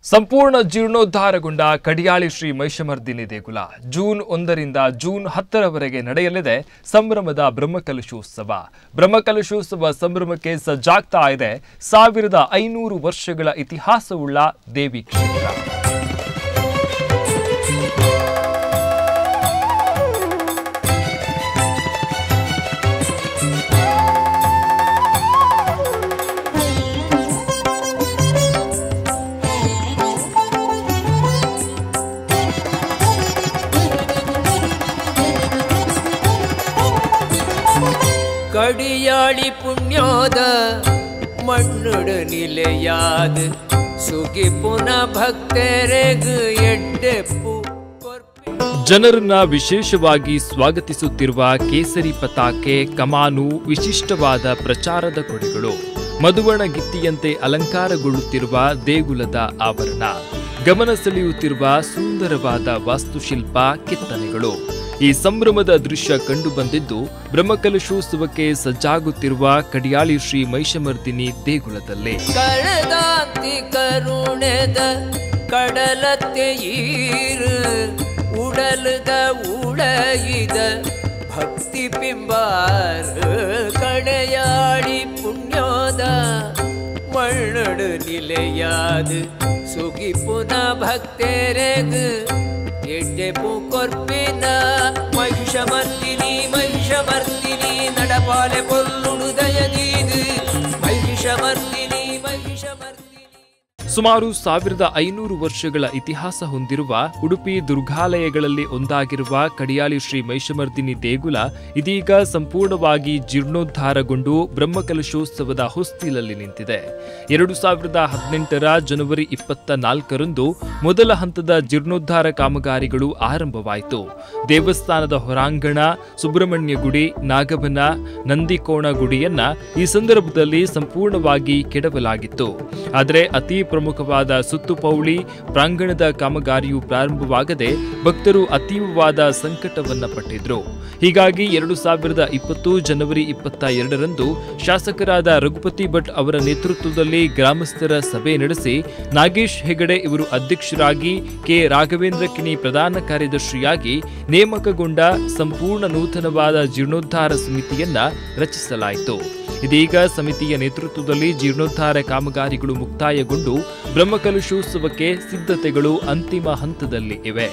ಸಂಪೂರ್ಣ ಜೀರ್ಣೋದ್ಧಾರಗೊಂಡ ಕಡಿಯಾಳಿ ಶ್ರೀ ಮಹಿಷಮರ್ದಿನಿ ದೇಗುಲ ಜೂನ್ ಒಂದರಿಂದ ಜೂನ್ ಹತ್ತರವರೆಗೆ ನಡೆಯಲಿದೆ ಸಂಭ್ರಮದ ಬ್ರಹ್ಮಕಲಶೋತ್ಸವ ಬ್ರಹ್ಮಕಲಶೋತ್ಸವ ಸಂಭ್ರಮಕ್ಕೆ ಸಜ್ಜಾಗ್ತಾ ಇದೆ ಸಾವಿರದ ಐನೂರು ವರ್ಷಗಳ ಇತಿಹಾಸವುಳ್ಳ ದೇವಿ ಕ್ಷೇತ್ರ ಕಡಿಯಾಳಿ ಪುಣ್ಯೋದ ಮಣ್ಣುಡು ನಿಲೆಯಾದ ಸುಗಿ ಪುನಃ ಭಕ್ತರೆಗ್ ಎಡ್ಡೆಪ್ಪು ಕೊರ್ಪಿ ಜನರನ್ನ ವಿಶೇಷವಾಗಿ ಸ್ವಾಗತಿಸುತ್ತಿರುವ ಕೇಸರಿ ಪತಾಕೆ ಕಮಾನು ವಿಶಿಷ್ಟವಾದ ಪ್ರಚಾರದ ಕೊಡೆಗಳು ಮಧುವಣಗಿತ್ತಿಯಂತೆ ಅಲಂಕಾರಗೊಳ್ಳುತ್ತಿರುವ ದೇಗುಲದ ಆವರಣ ಗಮನ ಸೆಳೆಯುತ್ತಿರುವ ಸುಂದರವಾದ ವಾಸ್ತುಶಿಲ್ಪ ಕೆತ್ತನೆಗಳು ಈ ಸಂಭ್ರಮದ ದೃಶ್ಯ ಕಂಡುಬಂದಿದ್ದು ಬ್ರಹ್ಮಕಲಶೋತ್ಸವಕ್ಕೆ ಸಜ್ಜಾಗುತ್ತಿರುವ ಕಡಿಯಾಳಿ ಶ್ರೀ ಮಹಿಷಮರ್ದಿನಿ ದೇಗುಲದಲ್ಲಿ ಕಳೆದಾಂತಿ ಕರುಣೆದ ಕಡಲತ್ತೆ ಈರು ಉಡಲದ ಉಳಯಿದ ಭಕ್ತಿ ಪಿಂಬಾರ ಕಡೆಯಾಳಿ ಪುಣ್ಯೋದ ಮಣ್ಣಡು ನಿಲೆಯಾದ ಸುಗಿ ಪುನಃ ಭಕ್ತರೆಗ್ ಎಡ್ಡೆಪು ಕೊರ್ಪಿನ ಮಹಿಷಮರ್ದಿನಿ ಮಹಿಷಮರ್ದಿನಿ ನಡಪಾಲೆ ಕೊಲ್ಲುಡು ದಯದೀದು ಮಹಿಷಮರ್ದಿನಿ ಮಹಿಷಮರ್ದಿನಿ ಸುಮಾರು ಸಾವಿರದ ಐನೂರು ವರ್ಷಗಳ ಇತಿಹಾಸ ಹೊಂದಿರುವ ಉಡುಪಿ ದುರ್ಗಾಲಯಗಳಲ್ಲಿ ಒಂದಾಗಿರುವ ಕಡಿಯಾಳಿ ಶ್ರೀ ಮಹಿಷಮರ್ದಿನಿ ದೇಗುಲ ಇದೀಗ ಸಂಪೂರ್ಣವಾಗಿ ಜೀರ್ಣೋದ್ಧಾರಗೊಂಡು ಬ್ರಹ್ಮಕಲಶೋತ್ಸವದ ಹೊಸ್ತಿಲಲ್ಲಿ ನಿಂತಿದೆ ಎರಡು ಸಾವಿರದ ಹದಿನೆಂಟರ ಜನವರಿ ಇಪ್ಪತ್ತ ನಾಲ್ಕರಂದು ಮೊದಲ ಹಂತದ ಜೀರ್ಣೋದ್ಧಾರ ಕಾಮಗಾರಿಗಳು ಆರಂಭವಾಯಿತು ದೇವಸ್ಥಾನದ ಹೊರಾಂಗಣ ಸುಬ್ರಹ್ಮಣ್ಯ ಗುಡಿ ನಾಗಬನ ನಂದಿಕೋಣ ಗುಡಿಯನ್ನ ಈ ಸಂದರ್ಭದಲ್ಲಿ ಸಂಪೂರ್ಣವಾಗಿ ಕೆಡವಲಾಗಿತ್ತು ಆದರೆ ಅತಿ ಪ್ರಮುಖವಾದ ಸುತ್ತುಪೌಳಿ ಪ್ರಾಂಗಣದ ಕಾಮಗಾರಿಯು ಪ್ರಾರಂಭವಾಗದೆ ಭಕ್ತರು ಅತೀವವಾದ ಸಂಕಟವನ್ನ ಪಟ್ಟಿದ್ರು ಹೀಗಾಗಿ ಎರಡು ಸಾವಿರದ ಇಪ್ಪತ್ತು ಜನವರಿ ಇಪ್ಪತ್ತ ಎರಡರಂದು ಶಾಸಕರಾದ ರಘುಪತಿ ಭಟ್ ಅವರ ನೇತೃತ್ವದಲ್ಲಿ ಗ್ರಾಮಸ್ಥರ ಸಭೆ ನಡೆಸಿ ನಾಗೇಶ್ ಹೆಗಡೆ ಇವರು ಅಧ್ಯಕ್ಷರಾಗಿ ಕೆ ರಾಘವೇಂದ್ರ ಕಿಣಿ ಪ್ರಧಾನ ಕಾರ್ಯದರ್ಶಿಯಾಗಿ ನೇಮಕಗೊಂಡ ಸಂಪೂರ್ಣ ನೂತನವಾದ ಜೀರ್ಣೋದ್ಧಾರ ಸಮಿತಿಯನ್ನ ರಚಿಸಲಾಯಿತು ಇದೀಗ ಸಮಿತಿಯ ನೇತೃತ್ವದಲ್ಲಿ ಜೀರ್ಣೋದ್ಧಾರ ಕಾಮಗಾರಿಗಳು ಮುಕ್ತಾಯಗೊಂಡು ಬ್ರಹ್ಮಕಲಶೋತ್ಸವಕ್ಕೆ ಸಿದ್ಧತೆಗಳು ಅಂತಿಮ ಹಂತದಲ್ಲಿ ಇವೆ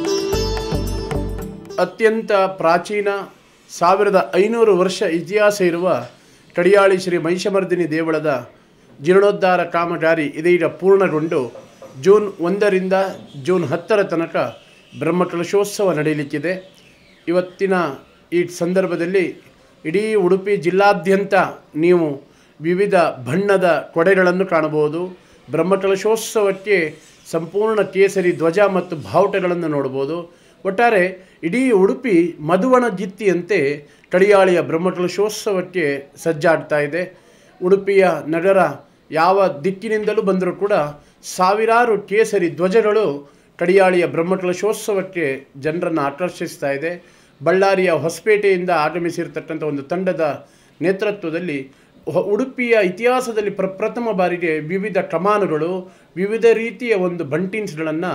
ಅತ್ಯಂತ ಪ್ರಾಚೀನ ಸಾವಿರದ ಐನೂರು ವರ್ಷ ಇತಿಹಾಸ ಇರುವ ಕಡಿಯಾಳಿ ಶ್ರೀ ಮಹಿಷಮರ್ದಿನಿ ದೇವಳದ ಜೀರ್ಣೋದ್ಧಾರ ಕಾಮಗಾರಿ ಇದೀಗ ಪೂರ್ಣಗೊಂಡು ಜೂನ್ ಒಂದರಿಂದ ಜೂನ್ ಹತ್ತರ ತನಕ ಬ್ರಹ್ಮಕಲಶೋತ್ಸವ ನಡೆಯಲಿಕ್ಕಿದೆ ಇವತ್ತಿನ ಈ ಸಂದರ್ಭದಲ್ಲಿ ಇಡೀ ಉಡುಪಿ ಜಿಲ್ಲಾದ್ಯಂತ ನೀವು ವಿವಿಧ ಬಣ್ಣದ ಕೊಡೆಗಳನ್ನು ಕಾಣಬಹುದು ಬ್ರಹ್ಮಕಲಶೋತ್ಸವಕ್ಕೆ ಸಂಪೂರ್ಣ ಕೇಸರಿ ಧ್ವಜ ಮತ್ತು ಬಾವುಟಗಳನ್ನು ನೋಡ್ಬೋದು ಒಟ್ಟಾರೆ ಇಡೀ ಉಡುಪಿ ಮಧುವಣ ಗಿತ್ತಿಯಂತೆ ಕಡಿಯಾಳಿಯ ಬ್ರಹ್ಮಕಲಶೋತ್ಸವಕ್ಕೆ ಸಜ್ಜಾಗ್ತಾ ಇದೆ ಉಡುಪಿಯ ನಗರ ಯಾವ ದಿಕ್ಕಿನಿಂದಲೂ ಬಂದರೂ ಕೂಡ ಸಾವಿರಾರು ಕೇಸರಿ ಧ್ವಜಗಳು ಕಡಿಯಾಳಿಯ ಬ್ರಹ್ಮಕಲಶೋತ್ಸವಕ್ಕೆ ಜನರನ್ನು ಆಕರ್ಷಿಸ್ತಾ ಇದೆ ಬಳ್ಳಾರಿಯ ಹೊಸಪೇಟೆಯಿಂದ ಆಗಮಿಸಿರ್ತಕ್ಕಂಥ ಒಂದು ತಂಡದ ನೇತೃತ್ವದಲ್ಲಿ ಹೊ- ಉಡುಪಿಯ ಇತಿಹಾಸದಲ್ಲಿ ಪ್ರಪ್ರಥಮ ಬಾರಿಗೆ ವಿವಿಧ ಕಮಾನುಗಳು ವಿವಿಧ ರೀತಿಯ ಒಂದು ಬಂಟಿನ್ಸ್ಗಳನ್ನು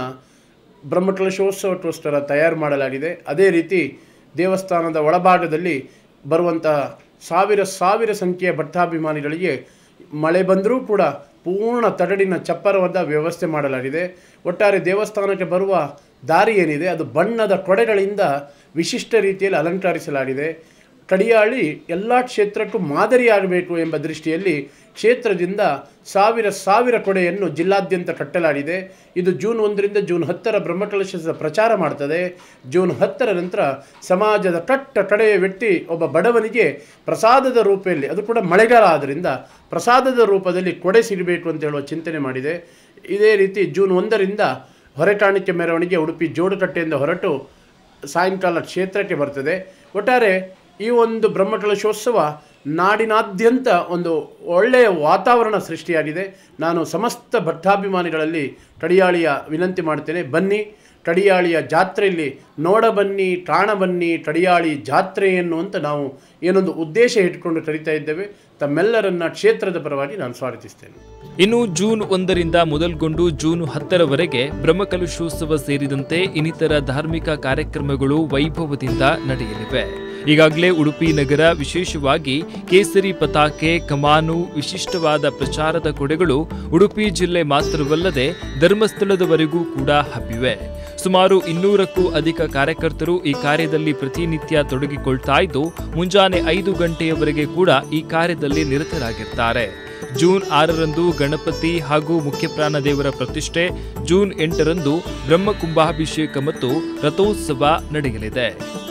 ಬ್ರಹ್ಮಕಲಶೋತ್ಸವಕ್ಕೋಸ್ಕರ ತಯಾರು ಮಾಡಲಾಗಿದೆ ಅದೇ ರೀತಿ ದೇವಸ್ಥಾನದ ಒಳಭಾಗದಲ್ಲಿ ಬರುವಂತಹ ಸಾವಿರ ಸಾವಿರ ಸಂಖ್ಯೆಯ ಭಕ್ತಾಭಿಮಾನಿಗಳಿಗೆ ಮಳೆ ಬಂದರೂ ಕೂಡ ಪೂರ್ಣ ತಗಡಿನ ಚಪ್ಪರವಾದ ವ್ಯವಸ್ಥೆ ಮಾಡಲಾಗಿದೆ ಒಟ್ಟಾರೆ ದೇವಸ್ಥಾನಕ್ಕೆ ಬರುವ ದಾರಿ ಏನಿದೆ ಅದು ಬಣ್ಣದ ಕೊಡೆಗಳಿಂದ ವಿಶಿಷ್ಟ ರೀತಿಯಲ್ಲಿ ಅಲಂಕರಿಸಲಾಗಿದೆ ಕಡಿಯಾಳಿ ಎಲ್ಲ ಕ್ಷೇತ್ರಕ್ಕೂ ಮಾದರಿಯಾಗಬೇಕು ಎಂಬ ದೃಷ್ಟಿಯಲ್ಲಿ ಕ್ಷೇತ್ರದಿಂದ ಸಾವಿರ ಸಾವಿರ ಕೊಡೆಯನ್ನು ಜಿಲ್ಲಾದ್ಯಂತ ಕಟ್ಟಲಾಗಿದೆ ಇದು ಜೂನ್ ಒಂದರಿಂದ ಜೂನ್ ಹತ್ತರ ಬ್ರಹ್ಮಕಲಶದ ಪ್ರಚಾರ ಮಾಡ್ತದೆ ಜೂನ್ ಹತ್ತರ ನಂತರ ಸಮಾಜದ ಕಟ್ಟ ಕಡೆಯ ವ್ಯಕ್ತಿ ಒಬ್ಬ ಬಡವನಿಗೆ ಪ್ರಸಾದದ ರೂಪದಲ್ಲಿ ಅದು ಕೂಡ ಮಳೆಗಾಲ ಆದ್ದರಿಂದ ಪ್ರಸಾದದ ರೂಪದಲ್ಲಿ ಕೊಡೆ ಸಿಗಬೇಕು ಅಂತ ಹೇಳುವ ಚಿಂತನೆ ಮಾಡಿದೆ ಇದೇ ರೀತಿ ಜೂನ್ ಒಂದರಿಂದ ಹೊರೆಕಾಣಿಕೆ ಮೆರವಣಿಗೆ ಉಡುಪಿ ಜೋಡುಕಟ್ಟೆಯಿಂದ ಹೊರಟು ಸಾಯಂಕಾಲ ಕ್ಷೇತ್ರಕ್ಕೆ ಬರ್ತದೆ ಒಟ್ಟಾರೆ ಈ ಒಂದು ಬ್ರಹ್ಮಕಲಶೋತ್ಸವ ನಾಡಿನಾದ್ಯಂತ ಒಂದು ಒಳ್ಳೆಯ ವಾತಾವರಣ ಸೃಷ್ಟಿಯಾಗಿದೆ ನಾನು ಸಮಸ್ತ ಭಕ್ತಾಭಿಮಾನಿಗಳಲ್ಲಿ ಕಡಿಯಾಳಿಯ ವಿನಂತಿ ಮಾಡ್ತೇನೆ ಬನ್ನಿ ಕಡಿಯಾಳಿಯ ಜಾತ್ರೆಯಲ್ಲಿ ನೋಡ ಬನ್ನಿ ಕಾಣ ಬನ್ನಿ ಕಡಿಯಾಳಿ ಜಾತ್ರೆಯನ್ನು ಅಂತ ನಾವು ಏನೊಂದು ಉದ್ದೇಶ ಇಟ್ಕೊಂಡು ಕರಿತಾ ಇದ್ದೇವೆ ತಮ್ಮೆಲ್ಲರನ್ನ ಕ್ಷೇತ್ರದ ಪರವಾಗಿ ನಾನು ಸ್ವಾಗತಿಸ್ತೇನೆ ಇನ್ನು ಜೂನ್ ಒಂದರಿಂದ ಮೊದಲ್ಗೊಂಡು ಜೂನ್ ಹತ್ತರವರೆಗೆ ಬ್ರಹ್ಮಕಲಶೋತ್ಸವ ಸೇರಿದಂತೆ ಇನ್ನಿತರ ಧಾರ್ಮಿಕ ಕಾರ್ಯಕ್ರಮಗಳು ವೈಭವದಿಂದ ನಡೆಯಲಿವೆ ಈಗಾಗಲೇ ಉಡುಪಿ ನಗರ ವಿಶೇಷವಾಗಿ ಕೇಸರಿ ಪತಾಕೆ ಕಮಾನು ವಿಶಿಷ್ಟವಾದ ಪ್ರಚಾರದ ಕೊಡೆಗಳು ಉಡುಪಿ ಜಿಲ್ಲೆ ಮಾತ್ರವಲ್ಲದೆ ಧರ್ಮಸ್ಥಳದವರೆಗೂ ಕೂಡ ಹಬ್ಬಿವೆ ಸುಮಾರು ಇನ್ನೂರಕ್ಕೂ ಅಧಿಕ ಕಾರ್ಯಕರ್ತರು ಈ ಕಾರ್ಯದಲ್ಲಿ ಪ್ರತಿನಿತ್ಯ ತೊಡಗಿಕೊಳ್ತಾ ಇದ್ದು ಮುಂಜಾನೆ ಐದು ಗಂಟೆಯವರೆಗೆ ಕೂಡ ಈ ಕಾರ್ಯದಲ್ಲಿ ನಿರತರಾಗಿರ್ತಾರೆ ಜೂನ್ ಆರರಂದು ಗಣಪತಿ ಹಾಗೂ ಮುಖ್ಯಪ್ರಾಣ ದೇವರ ಪ್ರತಿಷ್ಠೆ ಜೂನ್ ಎಂಟರಂದು ಬ್ರಹ್ಮಕುಂಭಾಭಿಷೇಕ ಮತ್ತು ರಥೋತ್ಸವ ನಡೆಯಲಿದೆ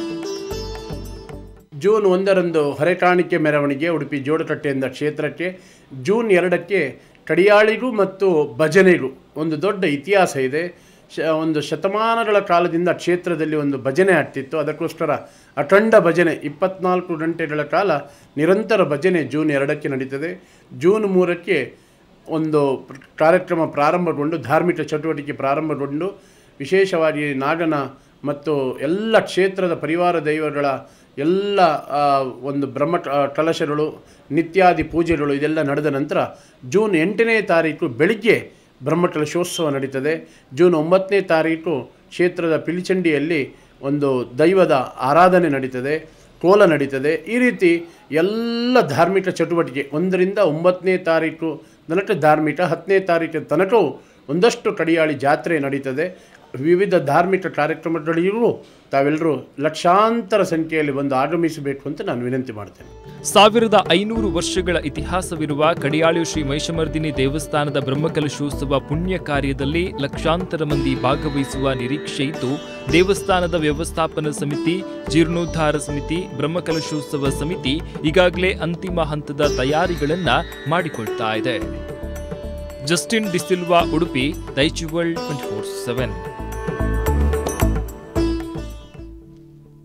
ಜೂನ್ ಒಂದರಂದು ಹೊರೆಕಾಣಿಕೆ ಮೆರವಣಿಗೆ ಉಡುಪಿ ಜೋಡಕಟ್ಟೆಯಿಂದ ಕ್ಷೇತ್ರಕ್ಕೆ ಜೂನ್ ಎರಡಕ್ಕೆ ಕಡಿಯಾಳಿಗೂ ಮತ್ತು ಭಜನೆಗೂ ಒಂದು ದೊಡ್ಡ ಇತಿಹಾಸ ಇದೆ ಶ ಒಂದು ಶತಮಾನಗಳ ಕಾಲದಿಂದ ಕ್ಷೇತ್ರದಲ್ಲಿ ಒಂದು ಭಜನೆ ಆಗ್ತಿತ್ತು ಅದಕ್ಕೋಸ್ಕರ ಅಖಂಡ ಭಜನೆ ಇಪ್ಪತ್ನಾಲ್ಕು ಗಂಟೆಗಳ ಕಾಲ ನಿರಂತರ ಭಜನೆ ಜೂನ್ ಎರಡಕ್ಕೆ ನಡೀತದೆ ಜೂನ್ ಮೂರಕ್ಕೆ ಒಂದು ಪ್ರ- ಕಾರ್ಯಕ್ರಮ ಪ್ರಾರಂಭಗೊಂಡು ಧಾರ್ಮಿಕ ಚಟುವಟಿಕೆ ಪ್ರಾರಂಭಗೊಂಡು ವಿಶೇಷವಾಗಿ ನಾಗನ ಮತ್ತು ಎಲ್ಲ ಕ್ಷೇತ್ರದ ಪರಿವಾರ ದೈವಗಳ ಎಲ್ಲ ಆ, ಒಂದು ಬ್ರಹ್ಮ ಕ- ಕಲಶಗಳು ನಿತ್ಯಾದಿ ಪೂಜೆಗಳು ಇದೆಲ್ಲ ನಡೆದ ನಂತರ ಜೂನ್ ಎಂಟನೇ ತಾರೀಕು ಬೆಳಿಗ್ಗೆ ಬ್ರಹ್ಮಕಲಶೋತ್ಸವ ನಡೀತದೆ ಜೂನ್ ಒಂಬತ್ತನೇ ತಾರೀಕು ಕ್ಷೇತ್ರದ ಪಿಲಿಚಂಡಿಯಲ್ಲಿ ಒಂದು ದೈವದ ಆರಾಧನೆ ನಡೀತದೆ ಕೋಲ ನಡೀತದೆ ಈ ರೀತಿ ಎಲ್ಲ ಧಾರ್ಮಿಕ ಚಟುವಟಿಕೆ ಒಂದರಿಂದ ಒಂಬತ್ತನೇ ತಾರೀಕು ತನಕ ಧಾರ್ಮಿಕ ಹತ್ತನೇ ತಾರೀಕಿನ ತನಕವೂ ಒಂದಷ್ಟು ಕಡಿಯಾಳಿ ಜಾತ್ರೆ ನಡೀತದೆ ವಿವಿಧ ಧಾರ್ಮಿಕ ಕಾರ್ಯಕ್ರಮಗಳಿಗೂ ತಾವೆಲ್ಲರೂ ಲಕ್ಷಾಂತರ ಸಂಖ್ಯೆಯಲ್ಲಿ ಬಂದು ಆಗಮಿಸಬೇಕು ಅಂತ ನಾನು ವಿನಂತಿ ಮಾಡ್ತೇನೆ ಸಾವಿರದ ಐನೂರು ವರ್ಷಗಳ ಇತಿಹಾಸವಿರುವ ಕಡಿಯಾಳು ಶ್ರೀ ಮೈಷಮರ್ದಿನಿ ದೇವಸ್ಥಾನದ ಬ್ರಹ್ಮಕಲಶೋತ್ಸವ ಪುಣ್ಯ ಕಾರ್ಯದಲ್ಲಿ ಲಕ್ಷಾಂತರ ಮಂದಿ ಭಾಗವಹಿಸುವ ನಿರೀಕ್ಷೆ ಇದ್ದು ದೇವಸ್ಥಾನದ ವ್ಯವಸ್ಥಾಪನಾ ಸಮಿತಿ ಜೀರ್ಣೋದ್ಧಾರ ಸಮಿತಿ ಬ್ರಹ್ಮಕಲಶೋತ್ಸವ ಸಮಿತಿ ಈಗಾಗಲೇ ಅಂತಿಮ ಹಂತದ ತಯಾರಿಗಳನ್ನ ಮಾಡಿಕೊಳ್ತಾ ಇದೆ ಜಸ್ಟಿನ್ ಡಿಸಿಲ್ವಾ ಉಡುಪಿ ದೈಚುವಲ್ ಟ್ವೆಂಟಿ ಫೋರ್ ಸೆವೆನ್